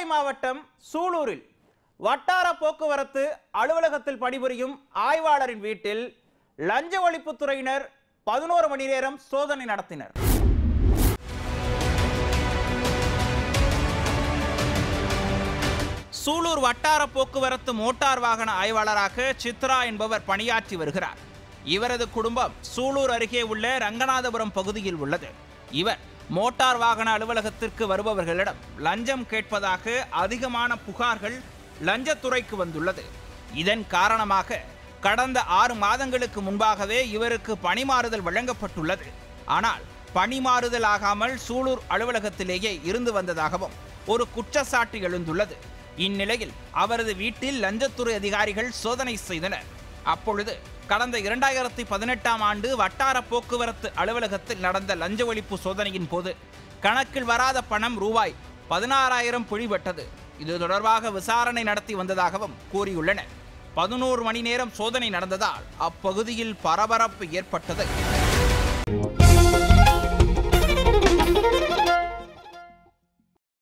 கோவை மாவட்டம் சூலூரில் வட்டார போக்குவரத்து அலுவலகத்தில் பணிபுரியும் ஆய்வாளரின் வீட்டில் லஞ்ச ஒழிப்புத்துறையினர் பதினோரு மணி நேரம் சோதனை நடத்தினர் சூலூர் வட்டார போக்குவரத்து மோட்டார் வாகன ஆய்வாளராக சித்ரா என்பவர் பணியாற்றி வருகிறார் இவரது குடும்பம் சூலூர் அருகே உள்ள ரங்கநாதபுரம் பகுதியில் உள்ளது இவர் மோட்டார் வாகன அலுவலகத்திற்கு வருபவர்களிடம் லஞ்சம் கேட்பதாக அதிகமான புகார்கள் லஞ்சத்துறைக்கு வந்துள்ளது இதன் காரணமாக கடந்த ஆறு மாதங்களுக்கு முன்பாகவே இவருக்கு பணிமாறுதல் வழங்கப்பட்டுள்ளது ஆனால் பணிமாறுதல் ஆகாமல் சூலூர் அலுவலகத்திலேயே இருந்து வந்ததாகவும் ஒரு குற்றச்சாட்டு எழுந்துள்ளது இந்நிலையில் அவரது வீட்டில் லஞ்சத்துறை அதிகாரிகள் சோதனை செய்தனர் அப்பொழுது கடந்த இரண்டாயிரத்தி பதினெட்டாம் ஆண்டு வட்டார போக்குவரத்து அலுவலகத்தில் நடந்த லஞ்ச ஒழிப்பு சோதனையின் போது கணக்கில் வராத பணம் ரூபாய் பதினாறாயிரம் பிடிபட்டது இது தொடர்பாக விசாரணை நடத்தி வந்ததாகவும் கூறியுள்ளனர் பதினோரு மணி நேரம் சோதனை நடந்ததால் அப்பகுதியில் பரபரப்பு ஏற்பட்டது